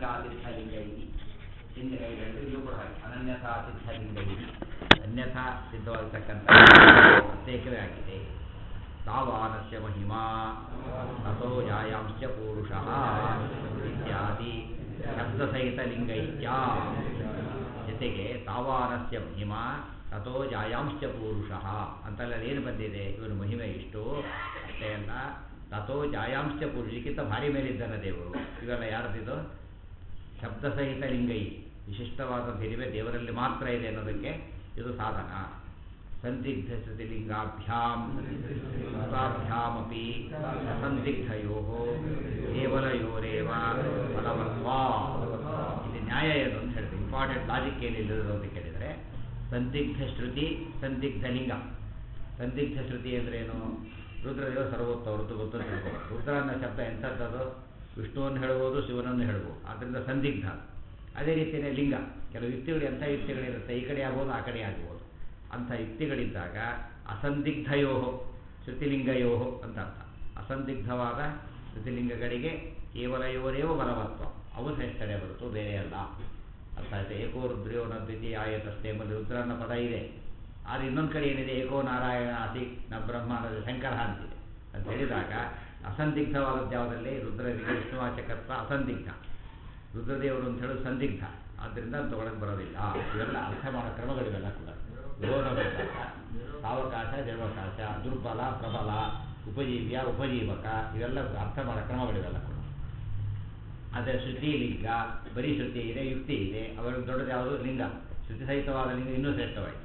ಅನನ್ಯಥಾ ಸಿದ್ಧಲಿಂಗೈ ಹಿಂದೆ ಇಲ್ಲೂ ಕೂಡ ಹಾಗೆ ಅನನ್ಯಥಾ ಸಿದ್ಧಲಿಂಗೈ ಅನ್ಯಥಾ ಸಿದ್ಧವಾಗಿರ್ತಕ್ಕಂಥ ಪ್ರತ್ಯೇಕವೇ ಆಗಿದೆ ತಾವಾನಸ್ಯ ಮಹಿಮಾ ತಥೋ ಜಾಯಾಂಶ್ಚ ಪೂರುಷಃ ಇತ್ಯಾದಿ ಶಬ್ದಸಹಿತಲಿಂಗೈತ್ಯ ಜೊತೆಗೆ ತಾವಾನಸ್ಯ ಮಹಿಮಾ ತಥೋ ಜಾಯಾಂಶ್ಚ ಪೂರುಷಃ ಅಂತೆಲ್ಲ ಏನು ಬಂದಿದೆ ಇವನು ಮಹಿಮೆ ಇಷ್ಟು ಅಷ್ಟೇ ಅಲ್ಲ ತಥೋ ಜಾಯಾಂಶ್ಚ ಪುರುಷಕ್ಕಿಂತ ಭಾರಿ ಮೇಲಿದ್ದಾನೆ ದೇವರು ಇವೆಲ್ಲ ಯಾರ್ದಿದು ಶಬ್ದಸಹಿತ ಲಿಂಗೈ ವಿಶಿಷ್ಟವಾದ ಹಿರಿಮೆ ದೇವರಲ್ಲಿ ಮಾತ್ರ ಇದೆ ಅನ್ನೋದಕ್ಕೆ ಇದು ಸಾಧನ ಸಂದಿಗ್ಧ ಶ್ರುತಿಲಿಂಗಾಭ್ಯಾಂ ಮತಾಭ್ಯಾಮಪಿ ಅಸಂದಿಗ್ಧಯೋ ಕೇವಲಯೋರೇವ ಫಲವತ್ವಾ ಇಲ್ಲಿ ನ್ಯಾಯ ಏನು ಅಂತ ಹೇಳಿದೆ ಇಂಪಾರ್ಟೆಂಟ್ ಲಾಜಿಕ್ ಏನಿಲ್ಲದು ಅಂತ ಕೇಳಿದರೆ ಸಂದಿಗ್ಧ ಶ್ರುತಿ ಸಂದಿಗ್ಧ ಲಿಂಗ ಸಂದಿಗ್ಧ ಶ್ರುತಿ ಅಂದ್ರೆ ಏನು ರುದ್ರದೇವ ಸರ್ವೋತ್ತವರದ್ದು ಗೊತ್ತು ತಿಳ್ಕೊಂಡು ರುದ್ರ ಅನ್ನೋ ಶಬ್ದ ಎಂಥದ್ದದು ವಿಷ್ಣುವನ್ನು ಹೇಳ್ಬೋದು ಶಿವನನ್ನು ಹೇಳ್ಬೋದು ಆದ್ದರಿಂದ ಸಂದಿಗ್ಧ ಅದೇ ರೀತಿಯೇ ಲಿಂಗ ಕೆಲವು ಯುಕ್ತಿಗಳು ಎಂಥ ಯುಕ್ತಿಗಳಿರುತ್ತೆ ಈ ಕಡೆ ಆಗ್ಬೋದು ಆ ಕಡೆ ಆಗ್ಬೋದು ಅಂಥ ಯುಕ್ತಿಗಳಿದ್ದಾಗ ಅಸಂದಿಗ್ಧಯೋ ಶ್ರುತಿಲಿಂಗಯೋ ಅಂತ ಅರ್ಥ ಅಸಂದಿಗ್ಧವಾದ ಶ್ರುತಿಲಿಂಗಗಳಿಗೆ ಕೇವಲ ಇವರೇವ ಬಲವತ್ವ ಅವು ಶ್ರೇಷ್ಠರೇ ಹೊರತು ಬೇರೆ ಅಲ್ಲ ಅರ್ಥ ಆಯ್ತು ಏಕೋ ರುದ್ರಿಯೋ ನ ದ್ವಿತೀಯ ಆಯತಷ್ಟೇ ಎಂಬಲ್ಲಿ ರುದ್ರ ಅನ್ನೋ ಪದ ಇದೆ ಆದರೆ ಇನ್ನೊಂದು ಕಡೆ ಏನಿದೆ ಏಕೋ ನಾರಾಯಣ ಅತಿ ನ ಬ್ರಹ್ಮ ಅನ್ನೋದು ಶಂಕರ ಅಂತಿದೆ ಅಂತ ಹೇಳಿದಾಗ ಅಸಂದಿಗ್ಧವಾದದ್ದು ಯಾವುದಲ್ಲಿ ರುದ್ರರಿಗೆ ವಿಷ್ಣುವಾಚಕತ್ವ ಅಸಂದಿಗ್ಧ ರುದ್ರದೇವರು ಅಂತ ಹೇಳೋದು ಸಂದಿಗ್ಧ ಆದ್ದರಿಂದ ಅದು ತೊಗೊಳಕ್ಕೆ ಬರೋದಿಲ್ಲ ಇವೆಲ್ಲ ಅರ್ಥ ಮಾಡೋ ಕ್ರಮಗಳಿವೆಲ್ಲ ಕೂಡ ಗೌರವಕಾಶ ಸಾವಕಾಶ ಜೀವಕಾಶ ದುರ್ಬಲ ಪ್ರಬಲ ಉಪಜೀವ್ಯ ಉಪಜೀವಕ ಇವೆಲ್ಲ ಅರ್ಥ ಮಾಡೋ ಕ್ರಮಗಳಿವೆಲ್ಲ ಕೂಡ ಅದೇ ಶ್ರುತಿ ಲಿಂಗ ಬರೀ ಶ್ರುತಿ ಇದೆ ಯುಕ್ತಿ ಇದೆ ಅವರಿಗೆ ದೊಡ್ಡದು ಯಾವುದು ಲಿಂಗ ಶ್ರುತಿ ಸಹಿತವಾದ ಲಿಂಗ ಇನ್ನೂ ಶ್ರೇಷ್ಠವಾಯಿತು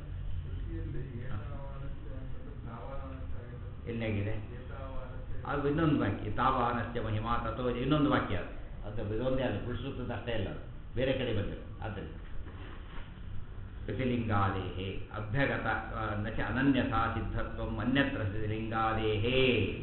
ಎಲ್ಲಾಗಿದೆ ಅದು ಇನ್ನೊಂದು ವಾಕ್ಯ ತಾವಾನಸ್ಯ ಮಹಿಮಾ ತತ್ವ ಇನ್ನೊಂದು ವಾಕ್ಯ ಅದು ಅದು ಇದೊಂದೇ ಅಲ್ಲ ಪುರುಷಸೂತ್ರದ ಅಷ್ಟೇ ಅಲ್ಲ ಅದು ಬೇರೆ ಕಡೆ ಬಂದಿದೆ ಆದ್ದರಿಂದ ಶ್ರುತಿಲಿಂಗಾದೇಹೇ ಅಭ್ಯಗತ ಆ, ನಚ ಅನನ್ಯಥಾ ಸಿದ್ಧತ್ವ ಅನ್ಯತ್ರ ಶ್ರುತಿಲಿಂಗಾದೇಹೇ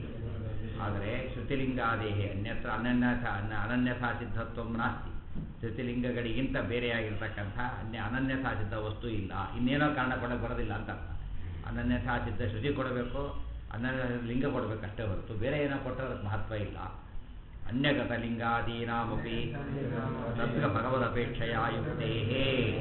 ಆದರೆ ಶ್ರುತಿಲಿಂಗಾದೇಹೇ ಅನ್ಯತ್ರ ಅನನ್ಯಥ ಅನ ಅನನ್ಯಥಾ ಸಿದ್ಧತ್ವ ನಾಸ್ತಿ ಶ್ರುತಿಲಿಂಗಗಳಿಗಿಂತ ಬೇರೆಯಾಗಿರ್ತಕ್ಕಂಥ ಅನ್ಯ ಅನನ್ಯಥಾ ಸಿದ್ಧ ವಸ್ತು ಇಲ್ಲ ಇನ್ನೇನೋ ಕಾರಣ ಕೊಡಕ್ಕೆ ಬರೋದಿಲ್ಲ ಅಂತ ಅರ್ಥ ಅನನ್ಯಥಾ ಸಿದ್ಧ ಶ್ರುತಿ ಕೊಡಬೇಕು ಅನನ್ಯ ಲಿಂಗ ಕೊಡಬೇಕು ಅಷ್ಟೇ ಹೊರತು ಬೇರೆ ಏನೋ ಕೊಟ್ಟರೆ ಅದಕ್ಕೆ ಮಹತ್ವ ಇಲ್ಲ ಅನ್ಯಗತ ಲಿಂಗಾದೀನಾಮಪಿ ತತ್ರ ಭಗವದಪೇಕ್ಷೆಯ ಯುಕ್ತೇಹೇ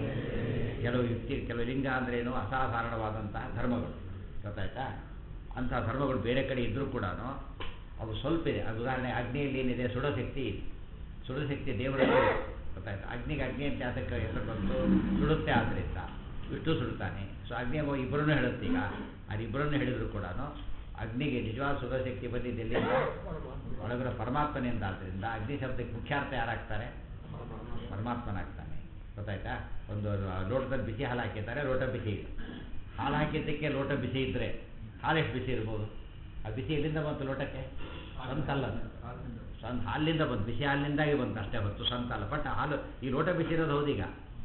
ಕೆಲವು ಯುಕ್ತಿ ಕೆಲವು ಲಿಂಗ ಅಂದ್ರೇನು ಅಸಾಧಾರಣವಾದಂತಹ ಧರ್ಮಗಳು ಗೊತ್ತಾಯ್ತಾ ಅಂಥ ಧರ್ಮಗಳು ಬೇರೆ ಕಡೆ ಇದ್ದರೂ ಕೂಡ ಅವು ಸ್ವಲ್ಪ ಇದೆ ಅದು ಉದಾಹರಣೆ ಅಗ್ನಿಯಲ್ಲಿ ಏನಿದೆ ಸುಡೋ ಶಕ್ತಿ ಇದೆ ಸುಡೋ ಶಕ್ತಿ ದೇವರಲ್ಲಿ ಇದೆ. ಗೊತ್ತಾಯ್ತಾ ಅಗ್ನಿಗೆ ಅಗ್ನಿ ಅಂತ ಅದಕ್ಕೆ ಹೆಸರು ಬಂತು ಸುಡುತ್ತೆ ಆದ್ದರಿಂದ ವಿಷ್ಣು ಸುಡುತ್ತಾನೆ ಸೊ ಅಗ್ನಿ ಇಬ್ಬರನ್ನು ಹೇಳುತ್ತೆ ಈಗ ಅದಿಬ್ಬರನ್ನು ಹೇಳಿದ್ರು ಕೂಡ ಅಗ್ನಿಗೆ ನಿಜವಾದ ಸುಡೋ ಶಕ್ತಿ ಬಂದಿದ್ದು ಎಲ್ಲಿಂದ ಒಳಗಿರೋ ಪರಮಾತ್ಮನಿಂದ ಆದ್ದರಿಂದ ಅಗ್ನಿ ಶಬ್ದಕ್ಕೆ ಮುಖ್ಯಾರ್ಥ ಯಾರಾಗ್ತಾರೆ ಪರಮಾತ್ಮನಾಗ್ತಾನೆ ಗೊತ್ತಾಯ್ತಾ ಒಂದು ಲೋಟದಲ್ಲಿ ಬಿಸಿ ಹಾಲು ಹಾಕಿರ್ತಾರೆ ಲೋಟ ಬಿಸಿ ಇದೆ ಹಾಲು ಹಾಕಿದ್ದಕ್ಕೆ ಲೋಟ ಬಿಸಿ ಇದ್ದರೆ ಹಾಲು ಎಷ್ಟು ಬಿಸಿ ಇರ್ಬೋದು ಆ ಬಿಸಿ ಎಲ್ಲಿಂದ ಬಂತು ಲೋಟಕ್ಕೆ ಸ್ವಂತ ಅಲ್ಲ ಅದು. ಸ್ವಂತ ಹಾಲಿನಿಂದ ಬಂತು ಬಿಸಿ ಹಾಲಿನಿಂದಾಗಿ ಬಂತು ಅಷ್ಟೇ ಹೊತ್ತು ಸ್ವಂತ ಅಲ್ಲ ಬಟ್ ಹಾಲು ಈ ಲೋಟ ಬಿಸಿ ಇರೋದು ಹೌದೀಗ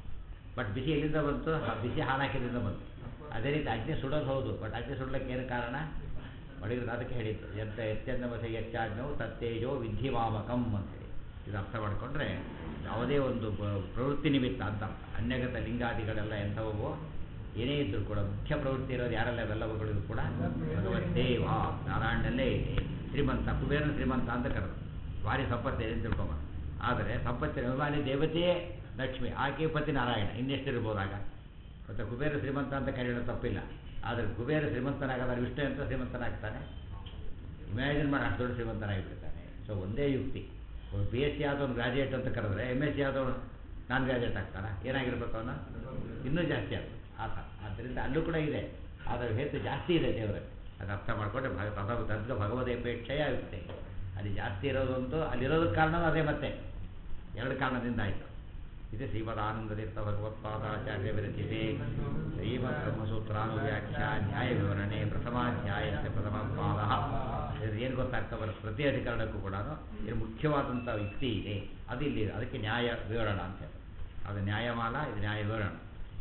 ಬಟ್ ಬಿಸಿ ಎಲ್ಲಿಂದ ಬಂತು ಆ ಬಿಸಿ ಹಾಲು ಹಾಕಿದ್ರಿಂದ ಬಂತು ಅದೇ ರೀತಿ ಅಗ್ನಿ ಸುಡೋದು ಹೌದು ಬಟ್ ಅಗ್ನಿ ಸುಡ್ಲಿಕ್ಕೆ ಏನು ಕಾರಣ ಒಳಗಿರೋದು ಅದಕ್ಕೆ ಹೇಳಿದ್ದು ಎಂತ ಎತ್ತೆಂದ ಮಸೆ ಹೆಚ್ಚಾಜ್ಞವು ತತ್ತೇಜೋ ವಿಧಿವಾಮಕಂ ಅಂತೇಳಿ ಇದು ಅರ್ಥ ಮಾಡಿಕೊಂಡ್ರೆ ಯಾವುದೇ ಒಂದು ಬ- ಪ್ರವೃತ್ತಿ ನಿಮಿತ್ತ ಅಂತ ಅರ್ಥ. ಅನ್ಯಗತ ಲಿಂಗಾದಿಗಳೆಲ್ಲ ಎಂಥವು ಏನೇ ಇದ್ದರೂ ಕೂಡ ಮುಖ್ಯ ಪ್ರವೃತ್ತಿ ಇರೋದು ಯಾರೆಲ್ಲ ಅವೆಲ್ಲವುಗಳಿಗೂ ಕೂಡ ಭಗವದ್ದೇವ ನಾರಾಯಣನಲ್ಲೇ ಇದೆ ಶ್ರೀಮಂತ ಕುಬೇರನ ಶ್ರೀಮಂತ ಅಂತ ಕರೆದು ಭಾರಿ ಸಂಪತ್ತಿದೆ ಅಂತ ತಿಳ್ಕೊಂಬ ಆದರೆ ಸಂಪತ್ತಿನ ಅಭಿಮಾನಿ ದೇವತೆಯೇ ಲಕ್ಷ್ಮಿ ಆಕೆ ಪತಿ ನಾರಾಯಣ ಇನ್ನೆಷ್ಟಿರ್ಬೋದಾಗ ಮತ್ತು ಕುಬೇರ ಶ್ರೀಮಂತ ಅಂತ ಕರೆಯೋದು ತಪ್ಪಿಲ್ಲ ಆದರೆ ಕುಬೇರ ಶ್ರೀಮಂತನಾಗದಾರೆ ವಿಷ್ಣು ಅಂತ ಶ್ರೀಮಂತನಾಗ್ತಾನೆ ಇಮ್ಯಾಜಿನ್ ಮಾಡಿ ಅಷ್ಟು ದೊಡ್ಡ ಶ್ರೀಮಂತನಾಗಿಬಿಡ್ತಾನೆ ಸೊ ಒಂದೇ ಯುಕ್ತಿ ಒಂದು ಬಿ ಎಸ್ ಸಿ ಆದವನು ಗ್ರಾಜುಯೇಟ್ ಅಂತ ಕರೆದ್ರೆ ಎಮ್ ಎಸ್ ಸಿ ಆದವನು ನಾನ್ ಗ್ರಾಜುಯೇಟ್ ಆಗ್ತಾನ ಏನಾಗಿರ್ಬೇಕು ಅವನು ಇನ್ನೂ ಜಾಸ್ತಿ ಆಗುತ್ತೆ ಆ ಥರ ಆದ್ದರಿಂದ ಅಲ್ಲೂ ಕೂಡ ಇದೆ ಆದರೆ ಹೇತು ಜಾಸ್ತಿ ಇದೆ ದೇವರಲ್ಲಿ ಅದು ಅರ್ಥ ಮಾಡಿಕೊಂಡ್ರೆ ಭಗ ತದ ತದ್ಗ ಭಗವದೇಪೇಕ್ಷೆಯ ಇರುತ್ತೆ ಅಲ್ಲಿ ಜಾಸ್ತಿ ಇರೋದೊಂದು ಅಲ್ಲಿರೋದಕ್ಕೆ ಕಾರಣನೂ ಅದೇ ಮತ್ತೆ ಎರಡು ಕಾರಣದಿಂದ ಆಯಿತು ಇದು ಶ್ರೀಮದಾನಂದತೀರ್ಥ ಭಗವತ್ಪಾದಾಚಾರ್ಯ ವಿರಚಿತೆ ಶ್ರೀಮದ್ ಬ್ರಹ್ಮಸೂತ್ರಾನುವ್ಯಾಖ್ಯಾ ನ್ಯಾಯ ವಿವರಣೆ ಪ್ರಥಮಾಧ್ಯಾಯಕ್ಕೆ ಪ್ರಥಮ ಪಾದ ಇದು ಏನು ಗೊತ್ತಾಗ್ತಾ ಬರುತ್ತೆ ಪ್ರತಿ ಅಧಿಕರಣಕ್ಕೂ ಕೂಡ ಇದು ಮುಖ್ಯವಾದಂಥ ಯುಕ್ತಿ ಇದೆ ಅದು ಇಲ್ಲಿ ಅದಕ್ಕೆ ನ್ಯಾಯ ವಿವರಣ ಅಂತ ಹೇಳಿ ಅದು ನ್ಯಾಯಮಾಲ ಇದು ನ್ಯಾಯ ವಿವರಣ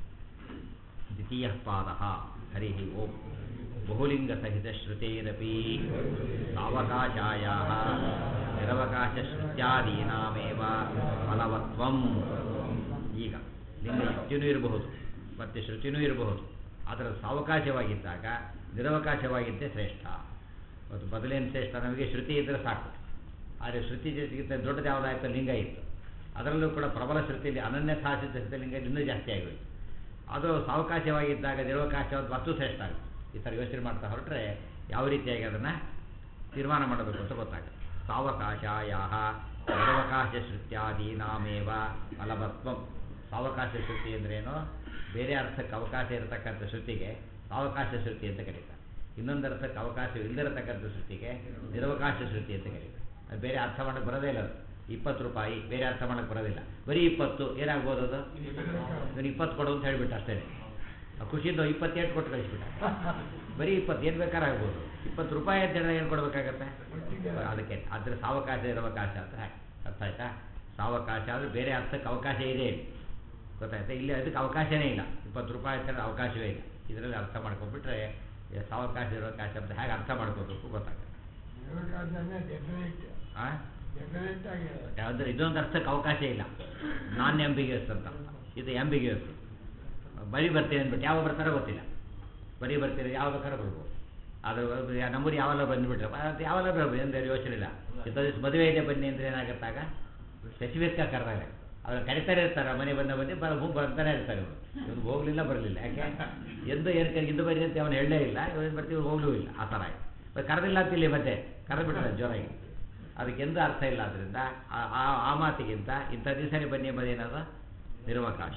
ದ್ವಿತೀಯ ಪಾದ ಹರಿ ಓಂ ಬಹುಲಿಂಗಸಹಿತಶ್ರುತೇರಪಿ ಸಾವಕಾಶಾಯ ನಿರವಕಾಶಶ್ರುತ್ಯಾದೀನಾಮೇವ ಫಲವತ್ವಂ ಈಗ ಲಿಂಗ ಯುಕ್ತಿನೂ ಇರಬಹುದು ಮತ್ತು ಶ್ರುತಿನೂ ಇರಬಹುದು ಅದರ ಸಾವಕಾಶವಾಗಿದ್ದಾಗ ನಿರವಕಾಶವಾಗಿದ್ದೇ ಶ್ರೇಷ್ಠ ಮತ್ತು ಮೊದಲೇನು ಶ್ರೇಷ್ಠ ನಮಗೆ ಶ್ರುತಿ ಇದ್ದರೆ ಸಾಕು ಆದರೆ ಶ್ರುತಿ ಜೊತೆಗಿಂತ ದೊಡ್ಡದು ಯಾವುದಾಯ್ತು ಲಿಂಗ ಇತ್ತು ಅದರಲ್ಲೂ ಕೂಡ ಪ್ರಬಲ ಶ್ರುತಿಯಲ್ಲಿ ಅನನ್ಯಥಾ ಸಿದ್ಧ ಶ್ರುತಿಲಿಂಗ ಇನ್ನೂ ಜಾಸ್ತಿ ಆಗೋಯ್ತು ಅದು ಸಾವಕಾಶವಾಗಿದ್ದಾಗ ನಿರವಕಾಶವಾದ ವಸ್ತು ಶ್ರೇಷ್ಠ ಆಗುತ್ತೆ ಈ ಥರ ಯೋಚನೆ ಮಾಡ್ತಾ ಹೊರಟ್ರೆ ಯಾವ ರೀತಿಯಾಗಿ ಅದನ್ನು ತೀರ್ಮಾನ ಮಾಡಬೇಕು ಅಂತ ಗೊತ್ತಾಗುತ್ತೆ ಸಾವಕಾಶಾಯ ನಿರವಕಾಶ ಶ್ರುತ್ಯಾದೀನಾಮೇವ ಫಲವತ್ವಂ ಸಾವಕಾಶ ಶ್ರುತಿ ಅಂದ್ರೇನು ಬೇರೆ ಅರ್ಥಕ್ಕೆ ಅವಕಾಶ ಇರತಕ್ಕಂಥ ಶ್ರುತಿಗೆ ಸಾವಕಾಶ ಶ್ರುತಿ ಅಂತ ಕರೀತಾರೆ ಇನ್ನೊಂದು ಅರ್ಥಕ್ಕೆ ಅವಕಾಶ ಇಲ್ಲದಿರತಕ್ಕಂಥ ಶ್ರುತಿಗೆ ನಿರವಕಾಶ ಶ್ರುತಿ ಅಂತ ಕರೀತಾರೆ ಅದು ಬೇರೆ ಅರ್ಥ ಮಾಡೋಕ್ಕೆ ಬರೋದೇ ಇಲ್ಲ ಅದು ಇಪ್ಪತ್ತು ರೂಪಾಯಿ ಬೇರೆ ಅರ್ಥ ಮಾಡೋಕ್ಕೆ ಬರೋದಿಲ್ಲ ಬರೀ ಇಪ್ಪತ್ತು ಏನಾಗ್ಬೋದು ಅದು ನಾನು ಇಪ್ಪತ್ತು ಕೊಡು ಅಂತ ಹೇಳಿಬಿಟ್ಟು ಅಷ್ಟೇ ಖುಷಿಯಿಂದ ಇಪ್ಪತ್ತೆಂಟು ಕೊಟ್ಟು ಕಳಿಸ್ಬಿಟ್ಟ ಬರೀ ಇಪ್ಪತ್ತು ಏನು ಬೇಕಾದ್ರೆ ಆಗ್ಬೋದು ಇಪ್ಪತ್ತು ರೂಪಾಯಿ ಅಂತ ಹೇಳಿದ್ರೆ ಏನು ಕೊಡಬೇಕಾಗತ್ತೆ ಅದಕ್ಕೆ ಅದ್ರ ಸಾವಕಾಶ ಇರವಕಾಶ ಅಂತ ಹಾಗೆ ಅರ್ಥ ಆಯ್ತಾ ಸಾವಕಾಶ ಅಂದರೆ ಬೇರೆ ಅರ್ಥಕ್ಕೆ ಅವಕಾಶ ಇದೆ ಗೊತ್ತಾಯ್ತಾ ಇಲ್ಲಿ ಅದಕ್ಕೆ ಅವಕಾಶನೇ ಇಲ್ಲ ಇಪ್ಪತ್ತು ರೂಪಾಯಿ ಅಂತ ಹೇಳಿದ್ರೆ ಅವಕಾಶವೇ ಇಲ್ಲ ಇದರಲ್ಲಿ ಅರ್ಥ ಮಾಡ್ಕೊಂಡ್ಬಿಟ್ರೆ ಈ ಸಾವಕಾಶ ಇರವಕಾಶ ಅಂತ ಹೇಗೆ ಅರ್ಥ ಮಾಡ್ಕೋಬೇಕು ಗೊತ್ತಾಗುತ್ತೆ ಆ? ಯಾವ್ದಾರು ಇದೊಂದು ಅರ್ಥಕ್ಕೆ ಅವಕಾಶ ಇಲ್ಲ ನಾನ್ ಎಂಬಿಗಿಯಸ್ ಅಂತ ಇದು ಎಂಬಿಗಿಯಸ್ ಬರೀ ಬರ್ತೀನಿ ಅಂದ್ಬಿಟ್ಟು ಯಾವ ಬರ್ತಾರೋ ಗೊತ್ತಿಲ್ಲ ಬರೀ ಬರ್ತೀರಿ ಯಾವ ಬೇಕಾದ್ರೂ ಬರ್ಬೋದು ಅದು ಅದು ಯಾ- ನಮ್ಮೂರು ಯಾವೆಲ್ಲ ಬಂದುಬಿಟ್ರೆ ಅದು ಯಾವೆಲ್ಲ ಬರ್ಬೋದು ಏನು ಯೋಚನೆ ಇಲ್ಲ ಇಂಥ ದಿವಸ ಮದುವೆ ಇದೆ ಬನ್ನಿ ಅಂದರೆ ಏನಾಗುತ್ತಾಗ ಸ್ಪೆಸಿಫಿಕ್ ಆಗಿ ಕರೆದಾಗ ಅವ್ರು ಕರಿತಾರೆ ಇರ್ತಾರೆ ಮನೆ ಬಂದ ಬಂದು ಬರ ಹೂ ಬರ್ತಾನೆ ಇರ್ತಾರೆ ಇವರು ಇವ್ನು ಹೋಗಲಿಲ್ಲ ಬರಲಿಲ್ಲ ಯಾಕೆ ಎಂದು ಏನು ಕರಿ ಇದು ಬರೀ ಅಂತ ಅವನು ಹೇಳಲೇ ಇಲ್ಲ ಇವ್ನು ಬರ್ತೀವಿ ಹೋಗ್ಲೂ ಇಲ್ಲ ಆ ಥರ ಆಯ್ತು ಮತ್ತೆ ಕರೆದಿಲ್ಲ ಅಂತಿಲ್ಲ ಮತ್ತೆ ಕರೆದ್ಬಿಟ್ರೆ ಜೋರಾಗಿ ಅದಕ್ಕೆಂದು ಅರ್ಥ ಇಲ್ಲ ಆದ್ದರಿಂದ ಆ- ಆ- ಆ ಮಾತಿಗಿಂತ ಇಂಥ ದಿವಸನೇ ಬನ್ನಿ ಎಂಬುದೇನದು ನಿರವಕಾಶ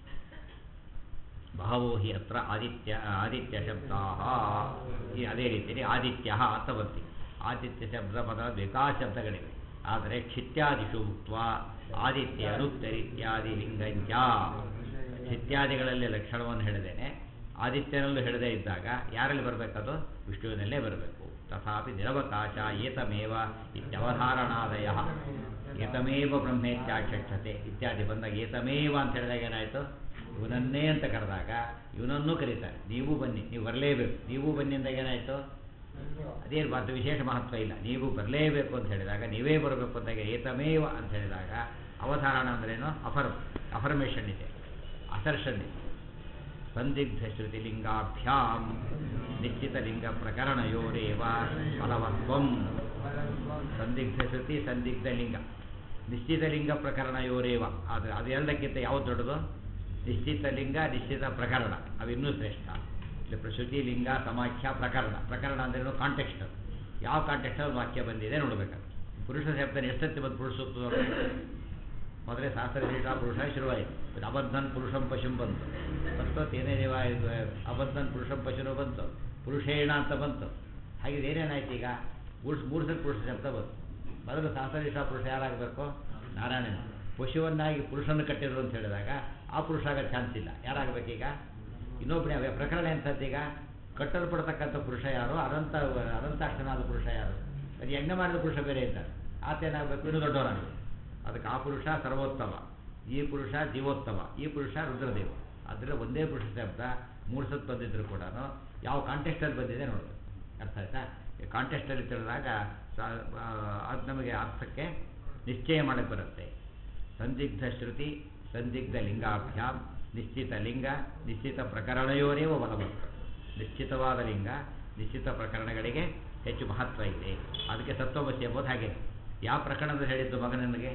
ಬಹವೋ ಹಿ ಅತ್ರ ಆದಿತ್ಯ ಆದಿತ್ಯ ಶಬ್ದಾ ಈ ಅದೇ ರೀತಿಯಲ್ಲಿ ಆದಿತ್ಯ ಅರ್ಥವಂತಿ ಆದಿತ್ಯ ಶಬ್ದ ಪದ ಬೇಕಾದ ಶಬ್ದಗಳಿವೆ ಆದರೆ ಕ್ಷಿತ್ಯಾದಿಷು ಮುಕ್ತ ಆದಿತ್ಯ ಅನುತ್ತರಿತ್ಯಾದಿ ಲಿಂಗಂಚ ಕ್ಷಿತ್ಯಾದಿಗಳಲ್ಲಿ ಲಕ್ಷಣವನ್ನು ಹೇಳಿದ್ದೇನೆ ಆದಿತ್ಯನಲ್ಲೂ ಹೇಳದೇ ಇದ್ದಾಗ ಯಾರಲ್ಲಿ ಬರಬೇಕದು ವಿಷ್ಣುವಿನಲ್ಲೇ ಬರಬೇಕು ತಥಾಪಿ ನಿರವಕಾಶ ಏತಮೇವ ಇತ್ಯವಧಾರಣಾದಯ ಏತಮೇವ ಬ್ರಹ್ಮೇತ್ಯಾಕ್ಷತೆ ಇತ್ಯಾದಿ ಬಂದಾಗ ಏತಮೇವ ಅಂತ ಹೇಳಿದಾಗ ಏನಾಯಿತು ಇವನನ್ನೇ ಅಂತ ಕರೆದಾಗ ಇವನನ್ನೂ ಕರೀತಾರೆ ನೀವು ಬನ್ನಿ ನೀವು ಬರಲೇಬೇಕು ನೀವು ಬನ್ನಿ ಅಂದಾಗ ಏನಾಯಿತು ಅದೇನು ಮಾತು ವಿಶೇಷ ಮಹತ್ವ ಇಲ್ಲ ನೀವು ಬರಲೇಬೇಕು ಅಂತ ಹೇಳಿದಾಗ ನೀವೇ ಬರಬೇಕು ಅಂದಾಗ ಏತಮೇವ ಅಂತ ಹೇಳಿದಾಗ ಅವಧಾರಣ ಅಂದ್ರೇನು ಅಫರ್ ಅಫರ್ಮೇಷನ್ ಇದೆ ಅಸರ್ಷನ್ ಇದೆ ಸಂದಿಗ್ಧ ಶ್ರುತಿಲಿಂಗಾಭ್ಯಾಂ ನಿಶ್ಚಿತಲಿಂಗ ಪ್ರಕರಣಯೋರೇವ ಫಲವತ್ವಂ ಸಂದಿಗ್ಧ ಶ್ರುತಿ ಸಂದಿಗ್ಧ ಲಿಂಗ ನಿಶ್ಚಿತ ಲಿಂಗ ಪ್ರಕರಣಯೋರೇವ ಅದು ಅದೆರಡಕ್ಕಿಂತ ಯಾವುದು ದೊಡ್ಡದು ನಿಶ್ಚಿತ ಲಿಂಗ ನಿಶ್ಚಿತ ಪ್ರಕರಣ ಅವಿನ್ನೂ ಶ್ರೇಷ್ಠ ಇಲ್ಲಿ ಪ್ರಶ್ರುತಿ ಲಿಂಗ ಸಮಾಖ್ಯ ಪ್ರಕರಣ ಪ್ರಕರಣ ಅಂದ್ರೇನು ಕಾಂಟೆಕ್ಸ್ಟ್ ಯಾವ ಕಾಂಟೆಕ್ಸ್ಟಲ್ಲಿ ವಾಕ್ಯ ಬಂದಿದೆ ನೋಡಬೇಕು ಪುರುಷ ಶಬ್ದ ಎಷ್ಟೊತ್ತಿ ಬಂದು ಪುರುಷ ಸೂಕ್ತದವ್ರು ಮೊದಲೇ ಶಾಸ್ತ್ರ ಶೀಟ ಪುರುಷ ಶುರುವಾಯಿತು ಇದು ಅಬದ್ಧನ್ ಪುರುಷಂ ಪಶುಂ ಬಂತು ಫಸ್ಟ್ ಏನೇ ದೇವ ಇದು ಅಬದ್ಧನ್ ಪುರುಷಂ ಪಶುನು ಬಂತು ಪುರುಷೇಣ ಅಂತ ಬಂತು ಹಾಗೆ ಏನೇನಾಯ್ತು ಈಗ ಪುರುಷ ಮೂರು ಸಲ ಪುರುಷ ಶಬ್ದ ಬಂತು ಮೊದಲು ಶಾಸ್ತ್ರಶೀಟ ಪುರುಷ ಯಾರಾಗಬೇಕು ನಾರಾಯಣನ ಪಶುವನ್ನಾಗಿ ಪುರುಷನ ಕಟ್ಟಿದ್ರು ಅಂತ ಹೇಳಿದಾಗ ಆ ಪುರುಷ ಆಗೋ ಚಾನ್ಸ್ ಇಲ್ಲ ಯಾರಾಗಬೇಕೀಗ ಇನ್ನೊಬ್ಬನೇ ಪ್ರಕರಣ ಎಂಥದ್ದೀಗ ಕಟ್ಟಲ್ಪಡ್ತಕ್ಕಂಥ ಪುರುಷ ಯಾರು ಅನಂತ ಅನಂತಾಕ್ಷನಾದ ಪುರುಷ ಯಾರು ಅದು ಯಜ್ಞ ಮಾಡಿದ ಪುರುಷ ಬೇರೆ ಇದ್ದಾರೆ ಆತ ಏನಾಗಬೇಕು ಇನ್ನೂ ದೊಡ್ಡವರಾಗಬೇಕು ಅದಕ್ಕೆ ಆ ಪುರುಷ ಸರ್ವೋತ್ತಮ ಈ ಪುರುಷ ಜೀವೋತ್ತಮ ಈ ಪುರುಷ ರುದ್ರದೇವ ಅದರ ಒಂದೇ ಪುರುಷ ಶಬ್ದ ಮೂರು ಸತ್ ಬಂದಿದ್ರು ಕೂಡ ಯಾವ ಕಾಂಟೆಸ್ಟಲ್ಲಿ ಬಂದಿದೆ ನೋಡಬೇಕು ಅರ್ಥ ಆಯ್ತಾ ಈ ಕಾಂಟೆಸ್ಟಲ್ಲಿ ತಿಳಿದಾಗ ಅದು ನಮಗೆ ಅರ್ಥಕ್ಕೆ ನಿಶ್ಚಯ ಮಾಡಕ್ಕೆ ಬರುತ್ತೆ ಸಂದಿಗ್ಧ ಶ್ರುತಿ ಸಂದಿಗ್ಧ ಲಿಂಗಾಭ್ಯಾಮ್ ನಿಶ್ಚಿತ ಲಿಂಗ ನಿಶ್ಚಿತ ಪ್ರಕರಣಯೋರೇವ ಬಲವಂತ ನಿಶ್ಚಿತವಾದ ಲಿಂಗ ನಿಶ್ಚಿತ ಪ್ರಕರಣಗಳಿಗೆ ಹೆಚ್ಚು ಮಹತ್ವ ಇದೆ ಅದಕ್ಕೆ ತತ್ವಮಸಿ ಎಂಬುದು ಹಾಗೆ ಯಾವ ಪ್ರಕರಣದಲ್ಲಿ ಹೇಳಿದ್ದು ಮಗ ನನಗೆ